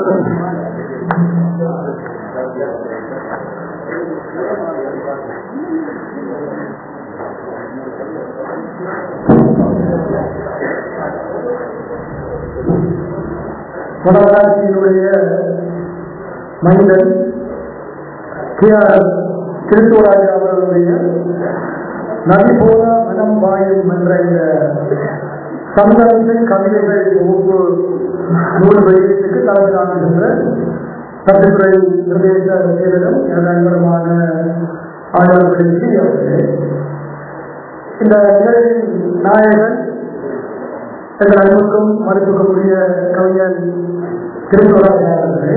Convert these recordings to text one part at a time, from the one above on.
வடகாட்சியினுடைய மைந்தன் K R திருத்தூராஜா அவர்களுடைய நதி போல மனம் வாயும் என்ற இந்த சந்தனத்தின் கவிதைகள் தொகுப்பு நூல் வெளியீட்டுக்கு தலைமை தாங்குகின்ற சட்டத்துறை பிரதேச செயலரும் எனது அன்பருமான ஆளுநர்களுக்கு அவர்களே இந்த நிகழ்ச்சியின் நாயகன் எங்கள் அன்புக்கும் மறுப்புக்குரிய கவிஞர் திருக்குறள் அவர்களே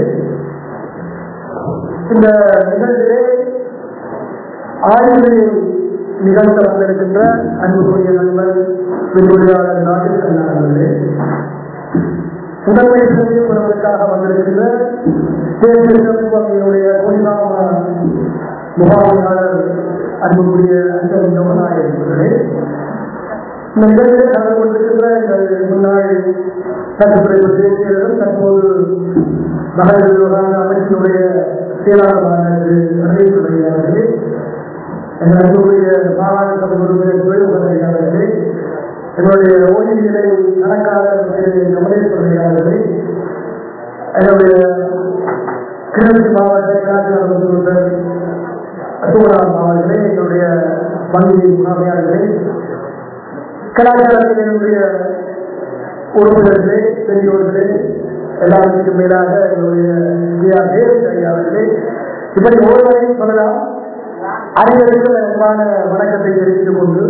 இந்த நிகழ்ச்சியிலே ஆய்வுகளை நிகழ்த்த வந்திருக்கின்ற அன்புக்குரிய நண்பர் விரிவுரையாளர் நாட்டில் அவர்களே முதன்மை சிறப்பு பெறுவதற்காக வந்திருக்கின்ற தேர்தல் சமூகத்தினுடைய கொடிநாம முகாமையாளர் அன்புக்குரிய அஞ்சலி லோகநாயகன் அவர்களே இந்த நிகழ்ச்சியில் கலந்து கொண்டிருக்கின்ற எங்கள் முன்னாள் சட்டத்துறை தேசியரும் தற்போது நகர விவகார அமைச்சினுடைய செயலாளரான ரமேஸ்வரி அவர்களே எங்கள் அன்புக்குரிய மாகாண சபை உறுப்பினர் அவர்களே எங்களுடைய ஓய்வு நிலை கணக்காளர் கமலேஸ்வரன் அவர்களே எங்களுடைய கிழக்கு மாவட்ட கலாச்சார உறுப்பினர் அசோகராம் அவர்களே எங்களுடைய வங்கி முகாமையாளர்களே கலாச்சாரத்தில் என்னுடைய உறவுகளே பெரியோர்களே எல்லாருக்கும் மேலாக என்னுடைய அவர்களே இப்படி ஒருவரையும் சொல்லலாம் அனைவருக்கும் அன்பான வணக்கத்தை தெரிவித்துக் கொண்டு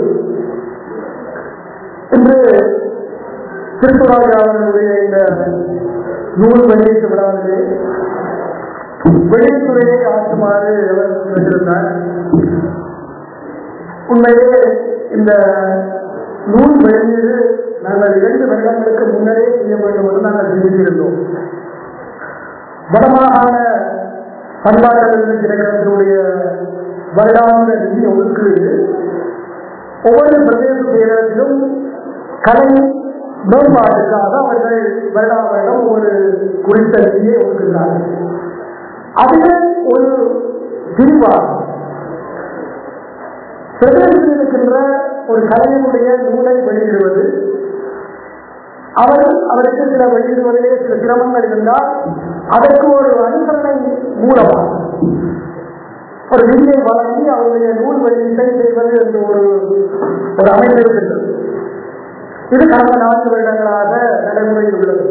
இன்று திருத்துராஜா அவர்களுடைய இந்த நூல் வெளியீட்டு விழாவிலே வெளியீட்டுரையை ஆற்றுமாறு அவர் கேட்டிருந்தார் உண்மையிலே இந்த நூல் வெளியீடு நாங்கள் இரண்டு வருடங்களுக்கு முன்னரே செய்ய வேண்டும் என்று நாங்கள் சிந்தித்திருந்தோம் வடமாகாண பண்பாட்டு திணைக்களத்தினுடைய வருடாந்த நிதி ஒதுக்கீடு ஒவ்வொரு பிரதேச செயலகத்திலும் கலை மேம்பாட்டுக்காக அவர்கள் வருடா வருடம் ஒரு குறித்த நிதியை ஒதுக்குகிறார்கள் அதில் ஒரு பிரிவாகும் பிரதேசத்தில் இருக்கின்ற ஒரு கலைஞனுடைய நூலை வெளியிடுவது அவர் அவருக்கு சில வெளியிடுவதிலே சில சிரமங்கள் இருந்தால் அதற்கு ஒரு அனுசரணை மூலமாக ஒரு நிதியை வழங்கி அவருடைய நூல் வெளியீட்டை செய்வது என்று ஒரு ஒரு அமைப்பு இருக்கின்றது இது கடந்த நான்கு வருடங்களாக நடைமுறையில் உள்ளது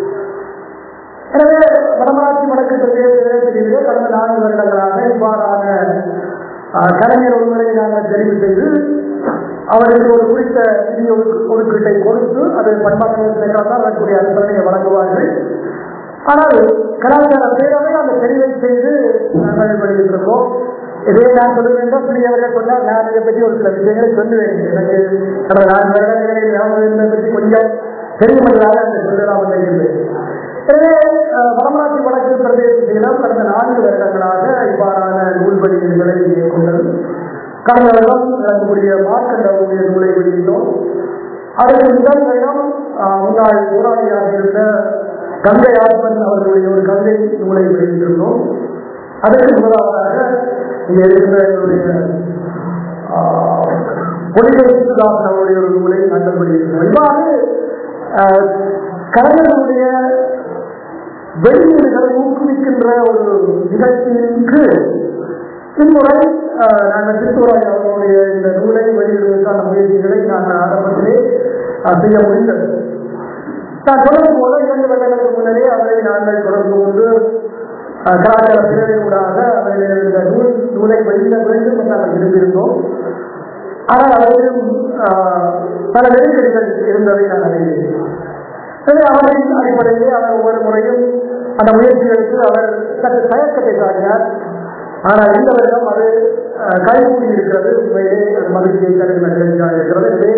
எனவே வடமராட்சி வடக்கு பிரதேசத்திலே கடந்த நான்கு வருடங்களாக இவ்வாறான கலைஞர் ஒருவரை நாங்கள் தெரிவு செய்து அவருக்கு ஒரு குறித்த நிதி ஒதுக்கீட்டை கொடுத்து அது பண்பாட்டு தான் அதற்குரிய அனுசரணையை வழங்குவார்கள் ஆனால் கலாச்சார பேரவை அந்த தெரிவை செய்து நாங்கள் வெளியிட்டிருக்கோம் இதே நான் சொல்ல வேண்டும் புரியவர்கள் சொன்னால் நான் இதை பற்றி ஒரு சில விஷயங்களை சொல்லுவேன் எனக்கு கடந்த நான்கு வருடங்களில் ஞாபகம் பற்றி கொஞ்சம் தெரியுமல்லாத அந்த சொல்லலாம் நினைக்கிறேன் எனவே வடமராட்சி வடக்கு பிரதேசத்திடம் கடந்த நான்கு வருடங்களாக இவ்வாறான நூல் வெளியீடுகளை மேற்கொண்டது கடந்த வருடம் நடக்கக்கூடிய மார்க்கண்டவுடைய நூலை வெளியிட்டோம் அதற்கு முதல் வருடம் முன்னாள் போராளியாக இருந்த கங்கை ஆத்மன் அவர்களுடைய ஒரு கங்கை நூலை வெளியிட்டிருந்தோம் அதற்கு முதலாவதாக இங்கே இருக்கிற என்னுடைய பொலிகேசுதாசன் அவருடைய ஒரு நூலை நாங்கள் வெளியிட்டிருந்தோம் இவ்வாறு கலைஞர்களுடைய வெளியீடுகளை ஊக்குவிக்கின்ற ஒரு நிகழ்ச்சிக்கு இம்முறை நாங்கள் திருத்துவராய் அவர்களுடைய இந்த நூலை வெளியிடுவதற்கான முயற்சிகளை நாங்கள் ஆரம்பத்திலே செய்ய முடிந்தது நான் தொடர்பு போல இரண்டு வருடங்களுக்கு முன்னரே அவரை நாங்கள் தொடர்பு கொண்டு கலாச்சார பிரிவினூடாக அவர்கள் இந்த நூல் நூலை வெளியிட வேண்டும் என்று நாங்கள் விரும்பியிருந்தோம் ஆனால் அவரிடம் பல நெருக்கடிகள் இருந்ததை நான் அறிந்தேன் எனவே அவரின் அடிப்படையிலே அவர் ஒவ்வொரு முறையும் அந்த முயற்சிகளுக்கு அவர் சற்று தயக்கத்தை காட்டினார் ஆனால் இந்த வருடம் அது கைகூடி இருக்கிறது உண்மையிலே அது மகிழ்ச்சியை தருகிற நிகழ்ச்சியாக இருக்கிறது எனவே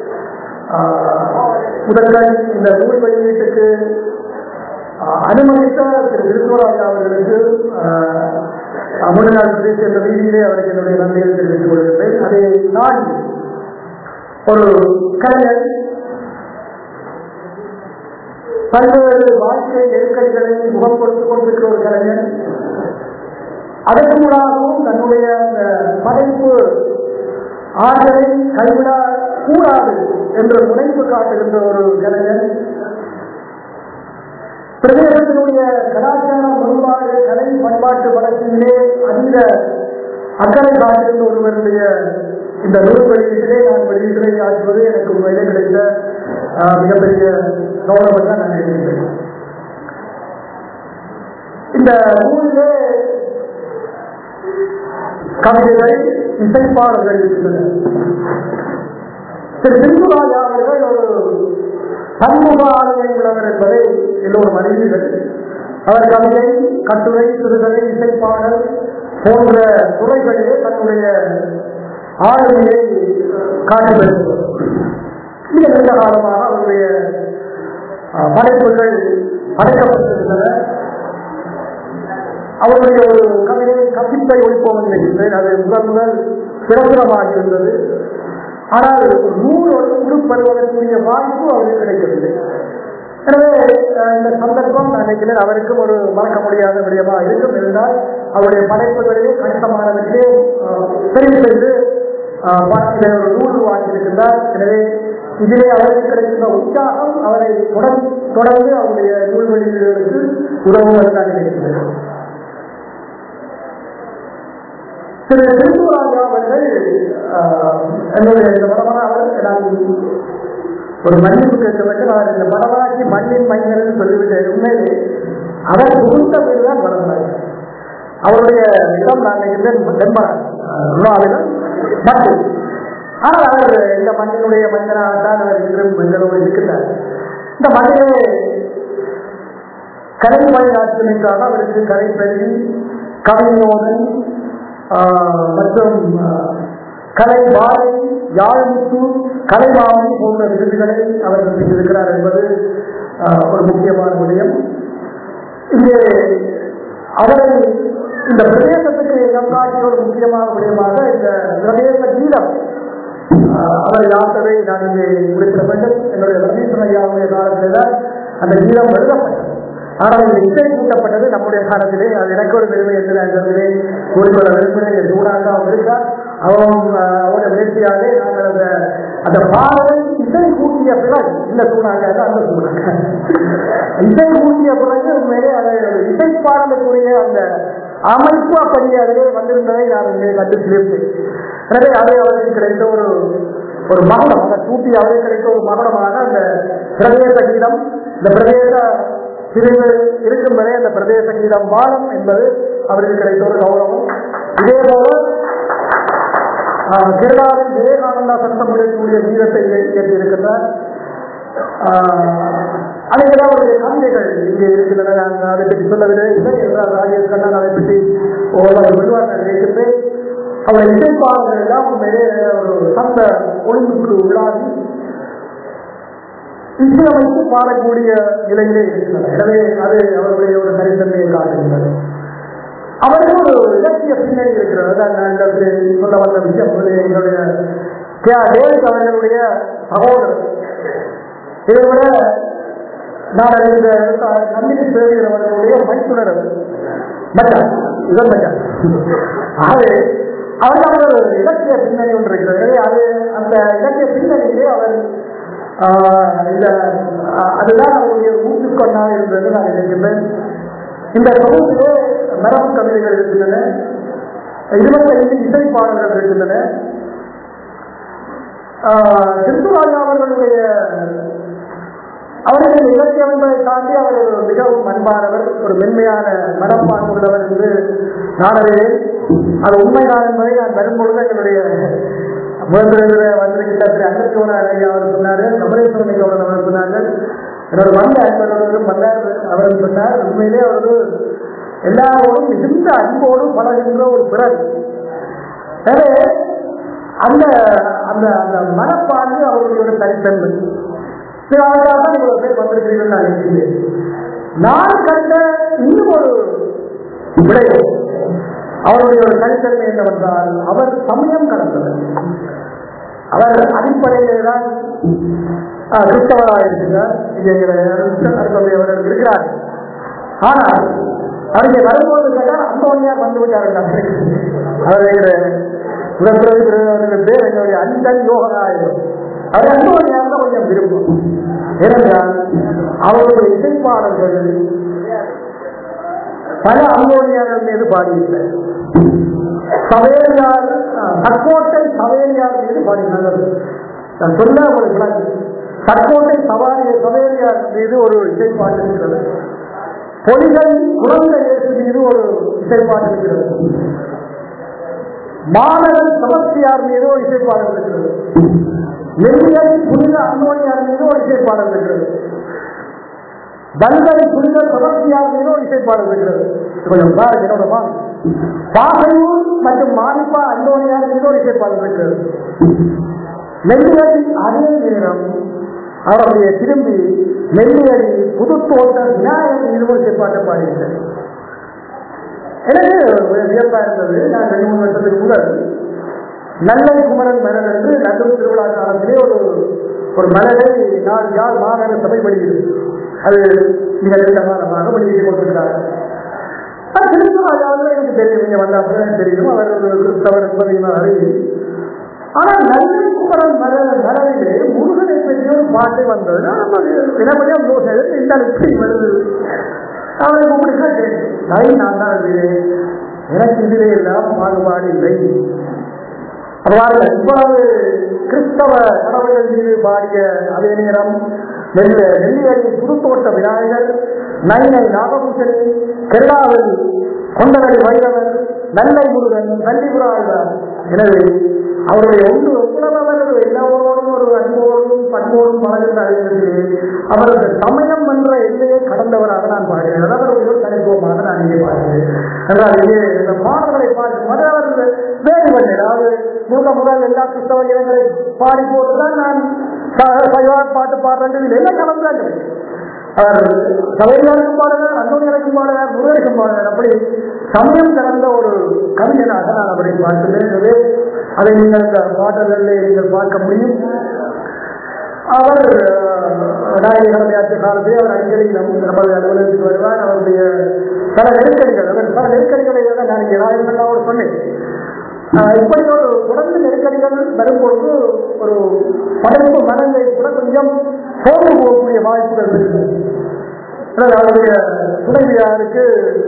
முதல்ல இந்த நூல் வெளியீட்டுக்கு அனுமதித்த திரு திருத்தூராஜா அவர்களுக்கு தமிழ்நாடு பிரதேச என்ற ரீதியிலே அவருக்கு என்னுடைய நன்றியை தெரிவித்துக் கொள்கின்றேன் அதை நான் ஒரு கலைஞர் பல்வேறு வாழ்க்கை நெருக்கடிகளை முகம் கொடுத்துக் கொண்டிருக்கிற ஒரு கலைஞன் அதற்கு மூலமாகவும் தன்னுடைய அந்த படைப்பு ஆற்றலை கைவிட கூடாது என்ற முனைப்பு காட்டுகின்ற ஒரு கலைஞன் பிரதேசத்தினுடைய கலாச்சாரம் முன்பாடு கலை பண்பாட்டு வளர்ச்சியிலே அதிக அக்கறை காட்டுகின்ற ஒருவருடைய இந்த நூல் வெளியீட்டிலே நான் வெளியீட்டை ஆற்றுவது எனக்கு உண்மையிலே கிடைத்த ஆஹ், மிகப்பெரிய கௌரவம் தான் நான் நினைக்கிறேன் இந்த நூலிலே கவிதைகள் இசைப்பாடல்கள் இருக்கின்றன திரு சிந்துராஜா அவர்கள் ஒரு பன்முக ஆளுமை உள்ளவர் என்பதை எல்லோரும் அறிவீர்கள் அவர் கவிதை கட்டுரை சிறுகதை இசைப்பாடல் போன்ற துறைகளிலே தன்னுடைய ஆளுமையை காட்டி வருகிறார் மிக நீண்ட காலமாக அவருடைய அஹ், படைப்புகள் படைக்கப்பட்டிருந்தன அவருடைய ஒரு கவிதை கப்பித்தை ஒழிப்போம் நினைக்கிறேன் அது முதல் முதல் பிரசுரமாக இருந்தது ஆனால் நூல் உருப்படுவதற்குரிய வாய்ப்பு அவருக்கு கிடைக்கவில்லை எனவே அஹ், இந்த சந்தர்ப்பம் நான் நினைக்கிறேன் அவருக்கும் ஒரு மறக்க முடியாத விடயமா இருக்கும் என்றால் அவருடைய படைப்புகளிலே கணிசமானவற்றிலே அஹ், தெரிவு செய்து அஹ், பா- இதை ஒரு நூல் வாங்கியிருக்கின்றார் எனவே இதிலே அவருக்கு கிடைக்கின்ற உற்சாகம் அவரை தொடர்ந்து தொடர்ந்து அவருடைய நூல் வெளியீடுகளுக்கு உதவுவது நான் நினைக்கிறேன் திரு செல்வராஜா அவர்கள் ஆஹ், என்னுடைய இந்த படமான அவர் நான் ஒரு மன்னிப்பு கேட்க வேண்டும் அவர் இந்த படமாக்கி மண்ணின் மைந்தர்னு சொல்லிவிட்டேன் உண்மையிலே அவர் புகுந்த பேர் தான் படமாக்கி அவருடைய இடம் நான் நினைக்கிறேன் தென்மரம் ருணாவிடம் மட்டு ஆனால் அவர் இந்த மண்ணினுடைய மனிதனாகத்தான் அவர் இன்றும் எங்களோடு இருக்கின்றார் இந்த மண்ணிலே கலை பணியாற்றுவதற்காக அவருக்கு கலை பெருகி கவிஞோதன் ஆஹ், மற்றும் ஆஹ், கலை பாலை யாழ்முத்து கலைமாமணி போன்ற விருதுகளை அவர் பெற்றிருக்கிறார் என்பது ஆஹ், ஒரு முக்கியமான விடயம் இங்கே அவரை இந்த பிரதேசத்துக்கு இடம் காட்டிய ஒரு முக்கியமான விடயமாக இந்த பிரதேச கீதம் ஆஹ், அவரை ஆசவை நான் இங்கே குறிப்பிட வேண்டும் என்னுடைய ரமேஸ்வரன் ஐயாவுடைய காலத்தில் தான் அந்த கீதம் எழுதப்பட்டது ஆனால் இந்த இசை கூட்டப்பட்டது நம்முடைய காலத்திலே அது எனக்கு ஒரு பெருமை என்று நான் கருதிலே கூறிக்கொள்ள விரும்புகிறேன் சூடாக அவன் இருக்கார் அவன் ஆஹ், அவனுடைய முயற்சியாலே நாங்கள் அந்த அந்த பாடலை இசை கூட்டிய பிறகு இந்த சூடாக அந்த சூடாக இசை கூட்டிய பிறகு உண்மையிலே அது இசை பாடலுக்குரிய அந்த அமைப்பு அப்படி அதிலே வந்திருந்ததை நான் இங்கே கண்டு சிலிர்த்தேன் எனவே அது அவருக்கு கிடைத்த ஒரு ஒரு மகுடம் அந்த கூட்டி அவருக்கு கிடைத்த ஒரு மகுடமாக அந்த பிரதேச கீதம் இந்த பிரதேச பிரிவு இருக்கும் வரை அந்த பிரதேச கீதம் வாழும் என்பது அவருக்கு கிடைத்த ஒரு கௌரவம் இதே போல ஆஹ், கேரளாவின் விவேகானந்தா சட்டம் முடியக்கூடிய வீரத்தை இயற்றியிருக்கின்றார் அனைவரும் அவருடைய கவிதைகள் இங்கே இருக்கின்றன நான் அதை பற்றி சொல்லவில்லை இல்லை என்றால் ராஜேஷ் கண்ணன் அதை பற்றி ஓரளவு விடுவார் நான் நினைக்கின்றேன் அவருடைய இசைப்பாளர்கள் எல்லாம் உண்மையிலே ஒரு சந்த ஒழுங்குக்கு உள்ளாகி இசையமைத்து பாடக்கூடிய நிலையிலே இருக்கின்றன எனவே அது அவருடைய ஒரு தனித்தன்மையை காட்டுகின்றது அவருக்கு ஒரு இலக்கிய பின்னணி இருக்கிறது அதான் நான் இந்த இடத்துல சொல்ல வந்த விஷயம் அது எங்களுடைய கே ஆர் டேவிட் அவர்களுடைய சகோதரர் இதை விட நான் அறிந்த நம்பிக்கை சேவைகிறவர்களுடைய மைத்துனர் அவர். மச்சான் இவன் மச்சான் ஆகவே அவருக்கு ஒரு இலக்கிய பின்னணி ஒன்று இருக்கிறது எனவே அது அந்த இலக்கிய பின்னணியிலே அவர் ஆஹ், இந்த ஆஹ், அதுதான் அவருடைய ஊற்றுக்கொண்டாக இருந்தது நான் நினைக்கின்றேன் இந்த தொகுப்பிலே மரபு கவிதைகள் இருக்கின்றன இருபத்தைந்து இசை பாடல்கள் இருக்கின்றன ஆஹ், சிந்துராஜா அவர்களுடைய அவருடைய இலக்கியம் என்பதை தாண்டி அவர் ஒரு மிகவும் அன்பானவர் ஒரு மென்மையான மனப்பாங்கு உள்ளவர் என்று நான் அறிவேன் அது உண்மைதான் என்பதை நான் வரும்பொழுது எங்களுடைய முதல்வர வந்திருக்கின்ற திரு அங்கத்தோனார் ஐயா அவர் சொன்னார் கமலேஸ்வரன் ஐயா அவர் சொன்னார்கள் என்னோட வந்த அன்பர்களும் வந்தார் அவர் சொன்னார் உண்மையிலே அவர் எல்லாரோடும் மிகுந்த அன்போடு பழகின்ற ஒரு பிறகு எனவே அந்த அந்த அந்த மனப்பாங்கு அவருடைய ஒரு தனித்தன்மை சில ஆண்டாக தான் இவ்வளவு பேர் வந்திருக்கிறீர்கள் நான் நினைக்கிறேன் நான் கண்ட இன்னும் ஒரு விடயம் அவருடைய ஒரு தனித்தன்மை என்னவென்றால் அவர் சமயம் கடந்தவர் அவர் அடிப்படையிலே தான் ஆஹ், கிறிஸ்தவராக இருக்கிறார் இங்கே அவர்கள் இருக்கிறார் ஆனால் அவங்க வரும்போது கேட்டால் அந்தோனியார் வந்து விட்டார்கள் அவருடைய உடற்பிறகு பேர் எங்களுடைய அந்தன் யோகனாயிரம் அவர் அந்தோனியார் தான் கொஞ்சம் விரும்பும் ஏனென்றால் அவருடைய இசைப்பாளர்கள் பல அங்கோனியார்கள் மீது பாடியிருக்கிறார் சவேரியார் சக்கோட்டை சவேரியார் மீது பாடினார்கள் நான் சொன்ன ஒரு விளக்கு சக்கோட்டை சவாரிய சவேரியார் மீது ஒரு இசைப்பாட்டு இருக்கிறது பொலிகை குழந்தை இயேசு மீது ஒரு இசைப்பாட்டு இருக்கிறது மாணவன் சமஸ்தியார் மீது ஒரு இசைப்பாடல் இருக்கிறது நெல்லியை புனித அன்னோனியார் மீது ஒரு இசைப்பாடல் இருக்கிறது தங்கை புனித சமஸ்தியார் மீது ஒரு இசைப்பாடல் இருக்கிறது கொஞ்சம் பாருங்க என்னோட மா பாகையூர் மற்றும் மானிப்பா அந்தோனியார் மீது ஒரு இசைப்பாடல் இருக்கிறது நெல்லியடி அதே நேரம் அவருடைய திரும்பி நெல்லியடி புதுத்தோட்ட விநாயகர் மீது ஒரு இசைப்பாட்டை பாடியிருக்கிறார் எனக்கு ஒரு வியப்பா இருந்தது நான் ரெண்டு மூணு வருஷத்துக்கு முதல் நல்லை குமரன் மலர் என்று நல்லூர் திருவிழா காலத்திலே ஒரு ஒரு மலரை நான் யார் மாநகர சபை வெளியிடும் அது மிக நெருக்கமானமாக வெளியிட்டு கொண்டிருக்கிறார்கள் அது கிறிஸ்தவராஜாவில் எனக்கு தெரியும் இங்க வந்த அப்புறம் தெரியும் அவர் ஒரு கிறிஸ்தவர் என்பதையும் நான் அறிவேன் ஆனால் நல்லை குமரன் மலர் மலரிலே முருகனை பற்றிய ஒரு பாட்டு வந்தது நான் அப்ப தினப்படியாக யோசனை இந்த இப்படி வருது அவரை கூப்பிட்டு கேட்டேன் நான் தான் இருக்கிறேன் எனக்கு இதிலே எல்லாம் பாகுபாடு இல்லை அவ்வாறு இவ்வளவு கிறிஸ்தவ கடவுள்கள் மீது பாடிய அதே நேரம் நெல்ல நெல்லியடி புதுத்தோட்ட விநாயகர் நைனை நாகபூஷணி கேரளாவில் கொண்டவரி வைரவர் நல்லை முருகன் நன்றிபுராழ்வார் எனவே அவருடைய ஒன்று ஒப்புணர்வர் எல்லோரோடும் ஒரு அன்போடும் பண்போடும் பழகின்ற அறிஞர்களே அவரது சமயம் என்ற எல்லையை கடந்தவராக நான் பாடுகிறேன் அவருடைய ஒரு தனித்துவமாக நான் இங்கே பாடுகிறேன் என்றால் இங்கே இந்த பாடல்களை பார்க்கும் போது அவர் வேறுபட்டு அதாவது முக முதல் எல்லா கிறிஸ்தவ இடங்களை பாடி போட்டுதான் நான் ச- சைவார் பாட்டு பாடுறேன் இல்லை எல்லாம் கலந்துதான் கிடைக்கும் அவர் சபையாருக்கும் பாடுவார் அந்தோனியருக்கும் பாடுவார் முருகருக்கும் பாடுவார் அப்படி சமயம் கலந்த ஒரு கவிஞனாக நான் அவரை பார்க்கிறேன் எனவே அதை நீங்கள் இந்த பாடல்களிலே நீங்கள் பார்க்க முடியும் அவர் நாயக கடமையாற்ற காலத்திலே அவர் அடிக்கடி நம் நமது அலுவலகத்துக்கு வருவார் அவருடைய பல நெருக்கடிகள் அவர் பல நெருக்கடிகளை தான் நான் இங்கே நாயகர்களாவோடு சொன்னேன் ஆஹ் இப்படி ஒரு தொடர்ந்து நெருக்கடிகள் வரும்பொழுது ஒரு படைப்பு மனதை கூட கொஞ்சம் சோர்ந்து போகக்கூடிய வாய்ப்புகள் இருக்கு ஆனால் அவருடைய துணைவியாருக்கு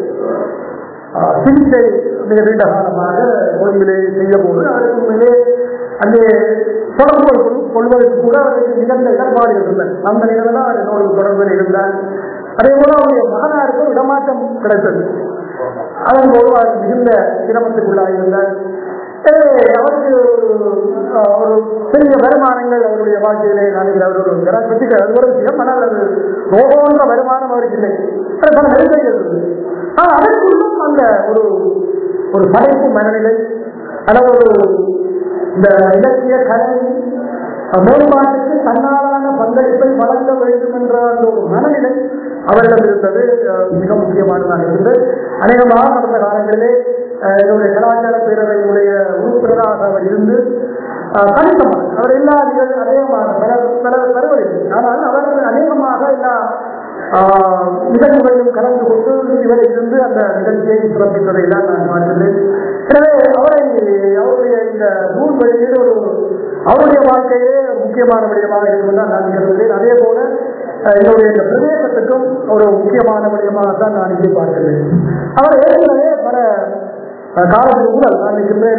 ஆஹ், சிகிச்சை மிக நீண்ட காலமாக ஓய்விலே செய்ய போது அதற்கு உண்மையிலே அங்கே தொடர்பு கொள்- கொள்வதற்கு கூட அவருக்கு மிகுந்த இடர்பாடுகள் இருந்தன அந்த நிலையில் தான் அவர் என்னோட தொடர்பில் இருந்தார் அதே போல அவருடைய மகனாருக்கும் இடமாற்றம் கிடைத்தது அதன் போது அவர் மிகுந்த சிரமத்துக்குள்ளாக இருந்தார் எனவே அவருக்கு ஆஹ், ஒரு பெரிய வருமானங்கள் அவருடைய வாழ்க்கையிலே நாளைக்கு அவர் ஒரு பற்றி அது ஒரு விஷயம் ஆனால் அது ரோகோன்ற வருமானம் அவருக்கு இல்லை அது பல நெருக்கடிகள் இருந்தது ஆனால் அதற்குள்ளும் அந்த ஒரு ஒரு படைப்பு மனநிலை அல்லது ஒரு இந்த இலக்கிய கலை மேம்பாட்டுக்கு தன்னாலான பங்களிப்பை வழங்க வேண்டும் என்ற அந்த ஒரு மனநிலை அவரிடம் இருந்தது அஹ், மிக முக்கியமானதாக இருந்தது அநேகமாக கடந்த காலங்களிலே அஹ், என்னுடைய கலாச்சார பேரவையினுடைய உறுப்பினராக அவர் இருந்து அஹ், கணிசமாக அவர் எல்லா நிகழ் அநேகமாக பல பல பெறுவதில்லை ஆனால் அவர் அநேகமாக எல்லா ஆஹ், நிகழ்வுகளிலும் கலந்து கொண்டு இவரை இருந்து அந்த நிகழ்ச்சியை சிறப்பித்ததை தான் நான் பார்க்கிறேன் எனவே அவரை அவருடைய இந்த நூல் வெளியீடு ஒரு அவருடைய வாழ்க்கையிலே ஒரு முக்கியமான விடயமாக இருக்கும் தான் நான் கருதுகிறேன் அதே போல அஹ், என்னுடைய இந்த பிரதேசத்துக்கும் ஒரு முக்கியமான விடயமாக தான் நான் இங்கே பார்க்கிறேன் அவர் ஏற்கனவே பல அஹ், காலத்துக்கு முதல் நான் இருக்கின்றேன்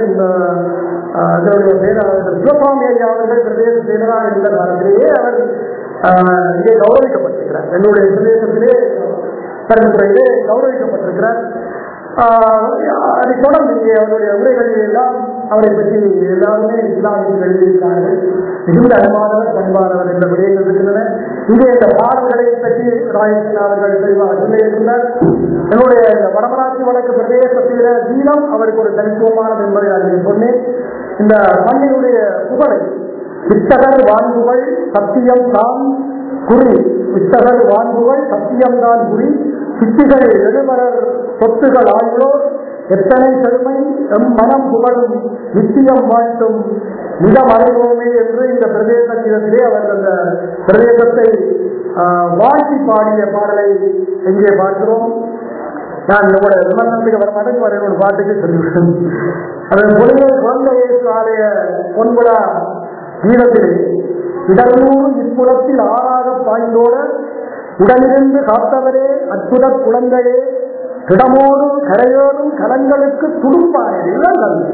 அதனுடைய பேராளர் சிவசுவாமி ஐயா அவர்கள் பிரதேச செயலராக இருந்த காலத்திலேயே அவர் ஆஹ், இங்கே கௌரவிக்கப்பட்டிருக்கிறார் என்னுடைய பிரதேசத்திலே பரப்புரையிலே கௌரவிக்கப்பட்டிருக்கிறார் ஆஹ், அதை தொடர்ந்து இங்கே அவருடைய உரைகளில் எல்லாம் அவரை பற்றி எல்லாருமே இஸ்லாமியில் எழுதியிருக்கிறார்கள் மிகுந்த அன்பானவர் பண்பானவர் என்ற விடயங்கள் இருக்கின்றன இங்கே இந்த பாடல்களை பற்றி ராயசிங் அவர்கள் தெளிவாக சொல்லியிருக்கிறார் என்னுடைய இந்த வடமராட்சி வழக்கு பிரதேசத்தில தீனம் அவருக்கு ஒரு தனித்துவமானது என்பதை நான் இங்கே சொன்னேன் இந்த மண்ணினுடைய புகழை வித்தகர் வான்புகள் சத்தியம் தான் குறி வித்தகர் வான்புகள் சத்தியம் தான் குறி சித்திகள் எழுமலர் சொத்துகள் ஆய்வோர் எத்தனை பெருமை எம் மனம் புகழும் நித்தியம் வாழ்த்தும் மிதம் அடைவோமே என்று இந்த பிரதேச கீதத்திலே அவர் அந்த பிரதேசத்தை ஆஹ், வாழ்த்தி பாடிய பாடலை எங்கே பார்க்கிறோம் நான் உங்களோட விமர்சனத்துக்கு வர மாட்டேன் வர ஒரு பாட்டுக்கு சொல்லிவிட்டேன் அதன் பொழுது குழந்தை இயேசு ஆலய பொன்புலா கீதத்திலே இடநூறு இப்புறத்தில் ஆறாக பாய்ந்தோட உடனிருந்து காத்தவரே அற்புத குழந்தையே திடமோடு கரையோடும் கலங்களுக்கு துடுப்பானே இதுதான் கல்வி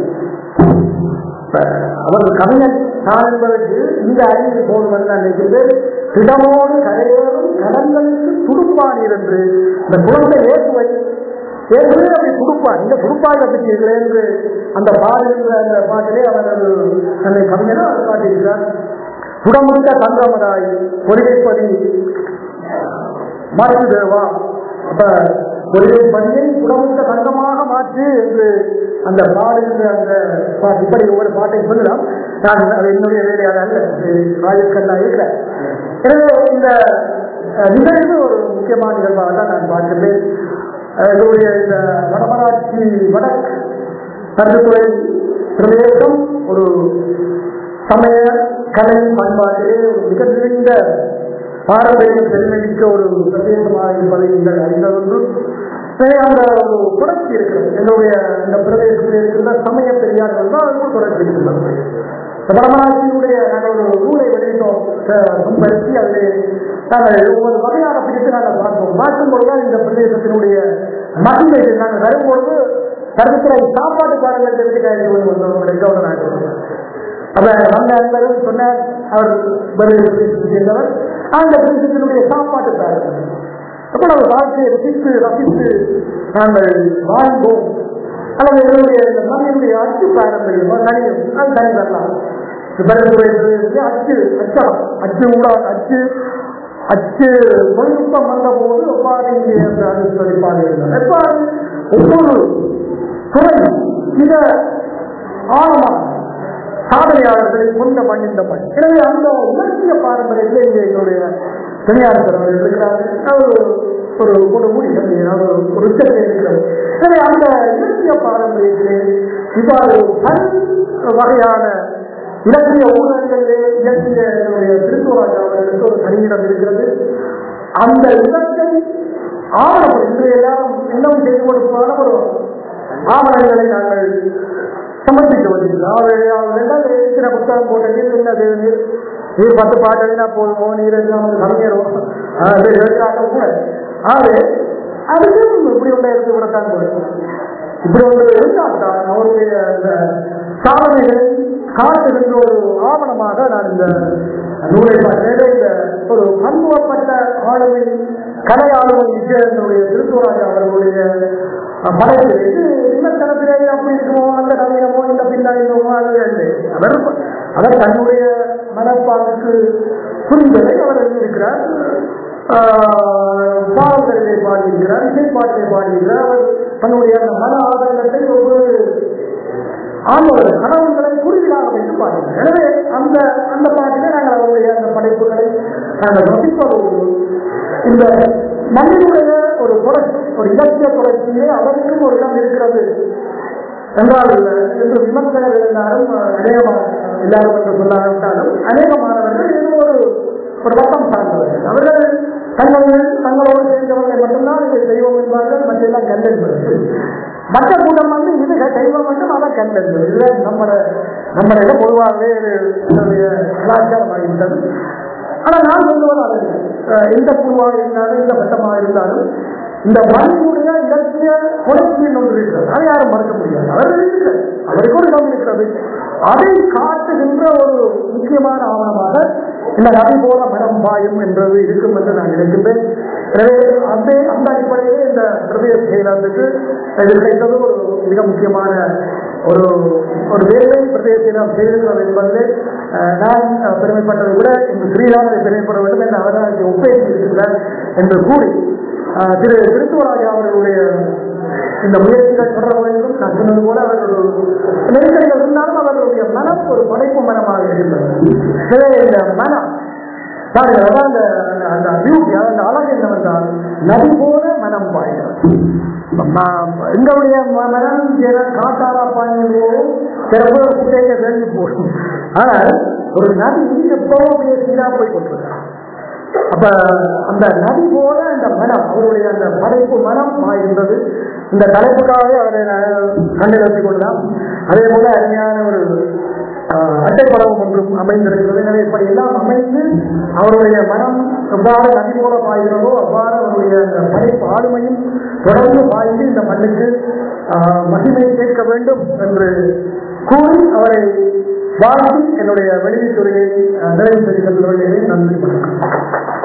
அவர் கவிஞன் நான் என்பதற்கு இந்த அறிவு போதும் என்று நான் நினைக்கின்றேன் திடமோடு கரையோடும் கலங்களுக்கு துடுப்பானீர் என்று இந்த குழந்தை ஏற்றுவை ஏற்கனவே அப்படி துடுப்பான் இந்த துடுப்பாக பற்றியீர்களே என்று அந்த பாடுகின்ற அந்த பாட்டிலே அவர் ஒரு அந்த கவிஞனும் அவர் காட்டியிருக்கிறார் புடமுட்ட தங்கமதாய் பொறிவைப்பதி மாற்று தேவா அப்ப ஒரே பணியை புடமுட்ட தங்கமாக மாற்று என்று அந்த பாடுகின்ற அந்த பாட்டு இப்படி ஒவ்வொரு பாட்டை சொல்லலாம் நான் அது என்னுடைய வேலையாக அல்ல ராஜஸ்கல்லா இருக்கிறேன் எனவே இந்த அஹ், நிகழ்வு ஒரு முக்கியமான நிகழ்வாக தான் நான் பார்க்கிறேன் அஹ், எங்களுடைய இந்த வடமராட்சி வடக்கு கருத்துறை பிரதேசம் ஒரு சமய கலை பண்பாட்டிலே ஒரு மிக நீண்ட பாரம்பரிய பெருமைமிக்க ஒரு பிரதேசமாக இருப்பதை நீங்கள் அறிந்ததொன்று எனவே அந்த ஒரு தொடர்ச்சி இருக்கிறது எங்களுடைய இந்த பிரதேசத்தில் இருக்கின்ற சமய பெரியார்கள் தான் அதுக்கு தொடர்ச்சி இருக்கிறது வடமராட்சியினுடைய நாங்கள் ஒரு நூலை வெளியிட்டோம் அஹ், முன்படுத்தி அதில் நாங்கள் ஒவ்வொரு வகையான பிரித்து நாங்கள் பார்த்தோம் பார்க்கும் பொழுது இந்த பிரதேசத்தினுடைய மகிமை நாங்கள் வரும்பொழுது கருத்துறை சாப்பாட்டு பாடங்கள் தெரிஞ்சுக்காக வந்தவங்களுடைய கவனம் நாங்கள் அப்ப வந்த அன்பரும் சொன்னார் அவர் பிரதேசத்தை சேர்ந்தவர் அந்த பிரதேசத்தினுடைய சாப்பாட்டு பாடங்கள் அப்ப நம்ம வாழ்க்கையை ரசித்து ரசித்து நாங்கள் வாழ்வோம் அல்லது எங்களுடைய இந்த மனிதனுடைய அச்சு பாரம்பரியம் தனியும் அது தனி வரலாம் பிரதேசத்திலே அச்சு அச்சரம் அச்சு ஊடா அச்சு அச்சு தொழில்நுட்பம் வந்த போது எவ்வாறு இங்கே அந்த அனுசரிப்பாக இருந்தார் எவ்வாறு ஒவ்வொரு துறை மிக ஆழமாக சாதனையாளர்களை கொண்ட மண் இந்த மண் எனவே அந்த இலக்கிய பாரம்பரியத்தில் இங்கே எங்களுடைய தனியார் அவர்கள் இருக்கிறார்கள் அவர் ஒரு ஒரு மூடி அவர் ஒரு உச்சத்தில் இருக்கிறார் எனவே அந்த இலக்கிய பாரம்பரியத்திலே இவ்வாறு பல் வகையான இலக்கிய ஊடகங்களிலே இலக்கிய என்னுடைய திருத்துவராஜ் அவர்களுக்கு ஒரு தனியிடம் இருக்கிறது அந்த இலக்கை ஆவணம் இன்று எல்லாரும் இன்னும் செய்து கொடுப்பதான ஒரு ஆவணங்களை நாங்கள் சமர்ப்பிக்க வருகிறோம் அவர் இருக்கிற புத்தகம் போட்ட நீர் என்னது நீர் நீர் பத்து பாட்டு எழுதினா போதுமோ நீர் நமக்கு கவிஞரும் எழுதாட்டம் கூட ஆகவே அதுக்கும் இப்படி ஒன்றை எடுத்து விடத்தான் போதும் இப்படி ஒன்று இருந்தால்தான் அவருடைய அந்த சாதனைகளை காட்டுகின்ற ஒரு ஆவணமாக நான் இந்த நூலை பார்த்தேன் இந்த ஒரு பன்முகப்பட்ட ஆளுமை கலை ஆளுமை விஜயனுடைய திருத்துவராஜ் அவர்களுடைய படைப்பு இது விமர்சனத்திலே அப்படி இருக்குமோ அந்த நவீனமோ இந்த பின்னணியமோ அது இல்லை அவர் அவர் தன்னுடைய மனப்பாவுக்கு புரிந்ததை அவர் எழுதியிருக்கிறார் பாடல்களிலே பாடியிருக்கிறார் இசைப்பாட்டிலே பாடியிருக்கிறார் அவர் தன்னுடைய அந்த மன ஆதங்கத்தை ஒவ்வொரு ஆண்டவர் கணவன்களை குறிவிடாக வைத்து பாடினார் எனவே அந்த அந்த பாட்டிலே நாங்கள் அவருடைய அந்த படைப்புகளை நாங்கள் ரசிப்பதோடு இந்த மண்ணினுடைய ஒரு தொடர்ச்சி ஒரு இலக்கிய தொடர்ச்சியிலே அவருக்கும் ஒரு இடம் இருக்கிறது என்றால் என்று விமர்சகர் இருந்தாலும் அநேகமான எல்லாரும் என்று சொல்லாவிட்டாலும் அநேகமானவர்கள் ஏதோ ஒரு ஒரு வட்டம் சார்ந்தவர்கள் அவர்கள் தங்கள் தங்களோடு சேர்ந்தவர்களை மட்டும்தான் இதை செய்வோம் என்பார்கள் மற்றெல்லாம் கண்டென்பது மற்ற கூட்டம் வந்து இது தெய்வம் மட்டும் அதான் கண்டென்பது இதுதான் நம்ம நம்மளோட பொதுவாகவே என்னுடைய கலாச்சாரமாகிவிட்டது ஆனால் நான் சொல்லுவது அது எந்த குழுவாக இருந்தாலும் எந்த பட்டமாக இருந்தாலும் இந்த மண்ணுடைய இலக்கிய புரட்சியில் ஒன்று இருக்கிறது அதை யாரும் மறக்க முடியாது அவர்கள் இருக்கிறது அவருக்கு ஒரு இடம் இருக்கிறது அதை காட்டுகின்ற ஒரு முக்கியமான ஆவணமாக இந்த நதி போல மரம் பாயும் என்பது இருக்கும் என்று நான் நினைக்கின்றேன் எனவே அந்த அந்த அடிப்படையிலே இந்த பிரதேச செயலாளருக்கு இது கிடைத்தது ஒரு மிக முக்கியமான ஒரு ஒரு வேலை பிரதேசத்தை நாம் செய்திருக்கிறோம் என்பதிலே நான் பெருமைப்பட்டதை விட இந்த ஸ்ரீராமனை பெருமைப்பட வேண்டும் என்று அவர் தான் ஒப்பேசி இருக்கிறார் என்று கூறி திரு திருத்துவராஜா அவர்களுடைய இந்த முயற்சிகள் தொடர வேண்டும் நான் சொன்னது போல அவர்கள் ஒரு நெருக்கடிகள் இருந்தாலும் அவர்களுடைய மனம் ஒரு படைப்பு மனமாக இருந்தது எனவே இந்த மனம் பாருங்க அதான் அந்த அந்த பியூட்டி அந்த அழகு என்னவென்றால் நதி போல மனம் மனம் பாய்கிறது ம- எங்களுடைய ம- மனம் சில காட்டாரா பாய்ந்தோ சிறப்பு குட்டையில வேண்டி போடும் ஆனால் ஒரு நதி எப்பவும் அப்படியே சீரா போய் கொண்டிருக்கிறான் அப்ப அந்த நதி போல அந்த மனம் அவருடைய அந்த படைப்பு மனம் பாய்கின்றது இந்த தலைப்புக்காகவே அவரை நான் கண்ணில் வச்சுக் கொள்ளலாம் அதே போல அருமையான ஒரு ஆஹ், அட்டைப்படமும் ஒன்றும் அமைந்திருக்கிறது எனவே இப்படி எல்லாம் அமைந்து அவருடைய மனம் எவ்வாறு நதி போல பாய்கிறதோ அவ்வாறு அவருடைய அந்த படைப்பு ஆளுமையும் தொடர்ந்து பாய்ந்து இந்த மண்ணுக்கு ஆஹ், மகிமையை சேர்க்க வேண்டும் என்று கூறி அவரை வாழ்த்தி என்னுடைய வெளியீட்டுரையை ஆஹ், நிறைவு செய்து கொள்ள வேண்டியதை நன்றி வணக்கம்